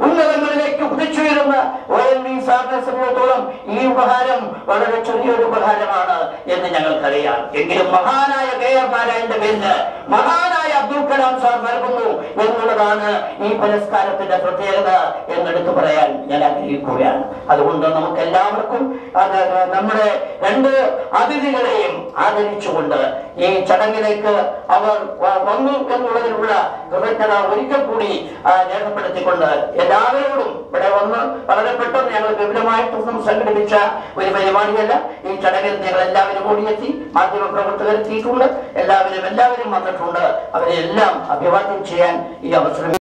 ഉന്നതങ്ങളിലേക്ക് കുതിച്ചുയരുന്ന O N V സാറിനെ സംബന്ധിച്ചിടത്തോളം ഈ ഉപഹാരം വളരെ ചെറിയൊരു ഉപഹാരമാണ് എന്ന് ഞങ്ങൾക്കറിയാം എങ്കിലും മഹാനായ കെ ആർ നാരായണന്റെ പേരില് മഹാനായ അബ്ദുൽ കലാം സാർ നൽകുന്നു എന്നുള്ളതാണ് ഈ പുരസ്കാരത്തിന്റെ പ്രത്യേകത എന്നെടുത്തു പറയാൻ ഞാൻ ആഗ്രഹിക്കുകയാണ് അതുകൊണ്ട് നമുക്ക് എല്ലാവർക്കും അത് നമ്മുടെ രണ്ട് അതിഥികളെയും ആദരിച്ചുകൊണ്ട് ഈ ചടങ്ങിലേക്ക് അവർ വ- വന്നു എന്നുള്ളതിലുള്ള കൃതജ്ഞത ഒരിക്കൽ കൂടി ആ, രേഖപ്പെടുത്തിക്കൊണ്ട് എല്ലാവരോടും ഇവിടെ വന്ന് വളരെ പെട്ടെന്ന് ഞങ്ങൾ വിപുലമായിട്ടൊന്നും സംഘടിപ്പിച്ച ഒരു പരിപാടിയല്ല ഈ ചടങ്ങിൽ നിങ്ങൾ എല്ലാവരും ഓടിയെത്തി മാധ്യമ പ്രവർത്തകർ എത്തിയിട്ടുണ്ട് എല്ലാവരും എല്ലാവരും വന്നിട്ടുണ്ട് അവരെ എല്ലാം അഭിവാദ്യം ചെയ്യാൻ ഈ അവസരം